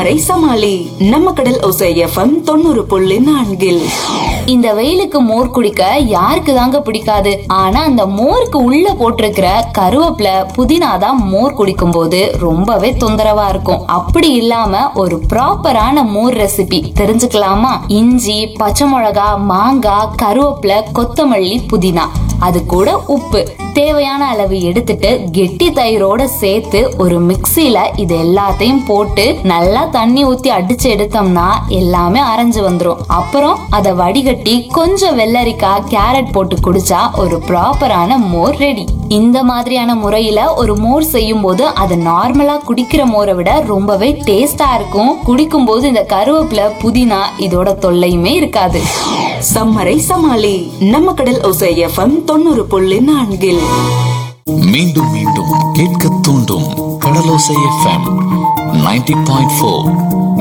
சம்மரை சமாளி நம்ம கடல் ஒசை எஃப்எம் தொண்ணூறு புள்ளி நான்கில் இந்த வெயிலுக்கு மோர் குடிக்க யாருக்கு தாங்க பிடிக்காது ஆனா அந்த மோருக்கு உள்ள போட்டிருக்கிற கருவேப்பில புதினா தான் மோர் குடிக்கும் போது ரொம்பவே தொந்தரவா இருக்கும் அப்படி இல்லாம ஒரு ப்ராப்பரான மோர் ரெசிபி தெரிஞ்சுக்கலாமா இஞ்சி பச்சை மிளகா மாங்காய் கருவேப்பில கொத்தமல்லி புதினா அது கூட உப்பு தேவையான அளவு எடுத்துட்டு கெட்டி தயிரோட சேர்த்து ஒரு மிக்ஸில இது எல்லாத்தையும் போட்டு நல்லா தண்ணி ஊத்தி அடிச்சு எடுத்தோம்னா எல்லாமே அரைஞ்சு வந்துரும் அப்புறம் அதை வடிகட்டி கொஞ்சம் வெள்ளரிக்காய் கேரட் போட்டு குடிச்சா ஒரு ப்ராப்பரான மோர் ரெடி இந்த மாதிரியான முறையில ஒரு மோர் செய்யும் போது அது நார்மலா குடிக்கிற மோரை விட ரொம்பவே டேஸ்டா இருக்கும் குடிக்கும் போது இந்த கருவேப்பிலை புதினா இதோட தொல்லையுமே இருக்காது சம்மரை சமாளி நம்ம கடல் ஒசை எஃப்எம் தொண்ணூறு புள்ளி நான்கில் மீண்டும் மீண்டும் கேட்க தூண்டும் Kadalosai FM ninety point four